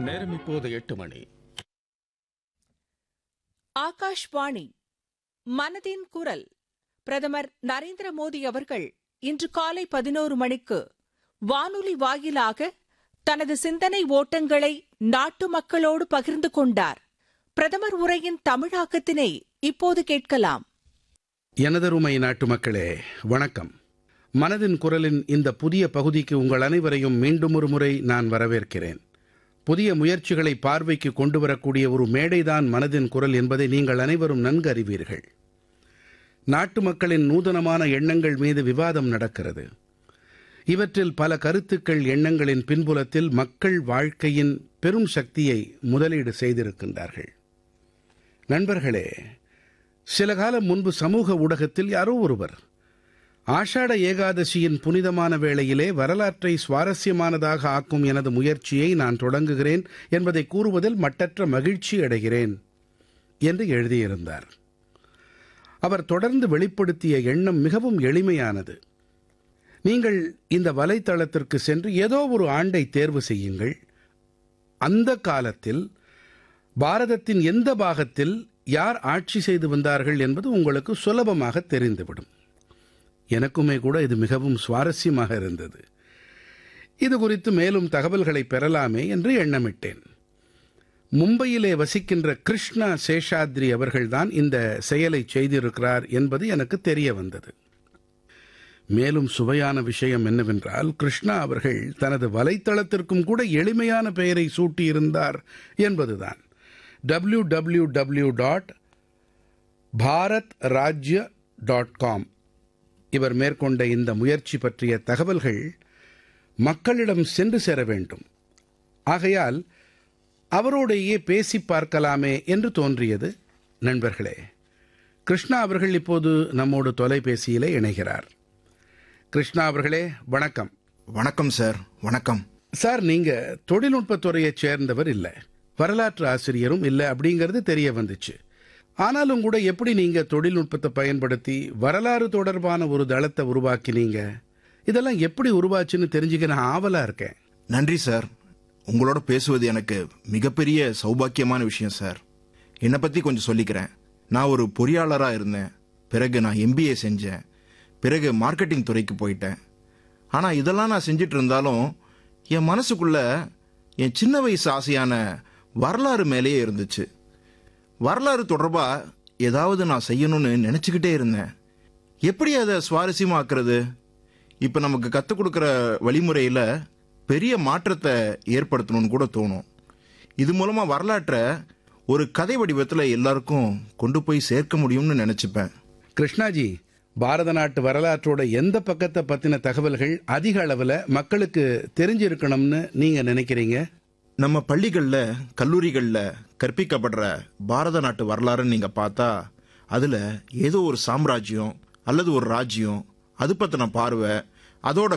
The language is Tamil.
நேரம் இப்போது எட்டு மணி ஆகாஷ்வாணி மனதின் குரல் பிரதமர் நரேந்திர மோடி அவர்கள் இன்று காலை பதினோரு மணிக்கு வானொலி வாயிலாக தனது சிந்தனை ஓட்டங்களை நாட்டு மக்களோடு பகிர்ந்து கொண்டார் பிரதமர் உரையின் தமிழாக்கத்தினை இப்போது கேட்கலாம் எனதருமை நாட்டு மக்களே வணக்கம் மனதின் குரலின் இந்த புதிய பகுதிக்கு உங்கள் அனைவரையும் மீண்டும் ஒரு முறை நான் வரவேற்கிறேன் புதிய முயற்சிகளை பார்வைக்கு கொண்டு வரக்கூடிய ஒரு மேடைதான் மனதின் குரல் என்பதை நீங்கள் அனைவரும் நன்கு அறிவீர்கள் நாட்டு மக்களின் நூதனமான எண்ணங்கள் மீது விவாதம் நடக்கிறது இவற்றில் பல கருத்துக்கள் எண்ணங்களின் பின்புலத்தில் மக்கள் வாழ்க்கையின் பெரும் சக்தியை முதலீடு செய்திருக்கின்றார்கள் நண்பர்களே சில காலம் முன்பு சமூக ஊடகத்தில் யாரோ ஒருவர் ஆஷாட ஏகாதசியின் புனிதமான வேளையிலே வரலாற்றை சுவாரஸ்யமானதாக ஆக்கும் எனது முயற்சியை நான் தொடங்குகிறேன் என்பதை கூறுவதில் மட்டற்ற மகிழ்ச்சி அடைகிறேன் என்று எழுதியிருந்தார் அவர் தொடர்ந்து வெளிப்படுத்திய எண்ணம் மிகவும் எளிமையானது நீங்கள் இந்த வலைத்தளத்திற்கு சென்று ஏதோ ஒரு ஆண்டை தேர்வு செய்யுங்கள் அந்த காலத்தில் பாரதத்தின் எந்த பாகத்தில் யார் ஆட்சி செய்து வந்தார்கள் என்பது உங்களுக்கு சுலபமாக தெரிந்துவிடும் எனக்குமே கூட இது மிகவும் சுவாரஸ்யமாக இருந்தது இது குறித்து மேலும் தகவல்களை பெறலாமே என்று எண்ணமிட்டேன் மும்பையிலே வசிக்கின்ற கிருஷ்ணா சேஷாத்ரி அவர்கள்தான் இந்த செயலை செய்திருக்கிறார் என்பது எனக்கு தெரிய வந்தது மேலும் சுவையான விஷயம் என்னவென்றால் கிருஷ்ணா அவர்கள் தனது வலைத்தளத்திற்கும் கூட எளிமையான பெயரை சூட்டியிருந்தார் என்பதுதான் W W W dot Bharat Rajya dot com இவர் மேற்கொண்ட இந்த முயற்சி பற்றிய தகவல்கள் மக்களிடம் சென்று சேர வேண்டும் ஆகையால் அவரோடையே பேசி பார்க்கலாமே என்று தோன்றியது நண்பர்களே கிருஷ்ணா அவர்கள் இப்போது நம்மோடு தொலைபேசியிலே இணைகிறார் கிருஷ்ணா அவர்களே வணக்கம் வணக்கம் சார் வணக்கம் சார் நீங்க தொழில்நுட்பத்துறையைச் சேர்ந்தவர் இல்ல வரலாற்று ஆசிரியரும் இல்ல அப்படிங்கிறது தெரிய வந்துச்சு ஆனாலும் கூட எப்படி நீங்க தொழில்நுட்பத்தை பயன்படுத்தி வரலாறு தொடர்பான ஒரு தளத்தை உருவாக்கினீங்க இதெல்லாம் எப்படி உருவாச்சுன்னு தெரிஞ்சுக்க நான் ஆவலா இருக்கேன் நன்றி சார் உங்களோட பேசுவது எனக்கு மிகப்பெரிய சௌபாக்கியமான விஷயம் சார் என்னை பற்றி கொஞ்சம் சொல்லிக்கிறேன் நான் ஒரு பொறியாளராக இருந்தேன் பிறகு நான் எம்பிஏ செஞ்சேன் பிறகு மார்க்கெட்டிங் துறைக்கு போயிட்டேன் ஆனால் இதெல்லாம் நான் செஞ்சுட்டு இருந்தாலும் என் மனசுக்குள்ள என் சின்ன வயசு ஆசையான வரலாறு மேலேயே இருந்துச்சு வரலாறு தொடர்பாக ஏதாவது நான் செய்யணும்னு நினச்சிக்கிட்டே இருந்தேன் எப்படி அதை சுவாரஸ்யமாக்குறது இப்போ நமக்கு கற்றுக் கொடுக்குற வழிமுறையில் பெரிய மாற்றத்தை ஏற்படுத்தணும்னு கூட தோணும் இது மூலமாக வரலாற்றை ஒரு கதை வடிவத்தில் எல்லாருக்கும் கொண்டு போய் சேர்க்க முடியும்னு நினச்சிப்பேன் கிருஷ்ணாஜி பாரத நாட்டு வரலாற்றோட எந்த பக்கத்தை பத்தின தகவல்கள் அதிக அளவுல மக்களுக்கு தெரிஞ்சிருக்கணும்னு நீங்க நினைக்கிறீங்க நம்ம பள்ளிகளில் கல்லூரிகளில் கற்பிக்கப்படுற பாரத நாட்டு வரலாறுன்னு நீங்கள் பார்த்தா அதில் ஏதோ ஒரு சாம்ராஜ்யம் அல்லது ஒரு ராஜ்யம் அது பற்றின பார்வை அதோட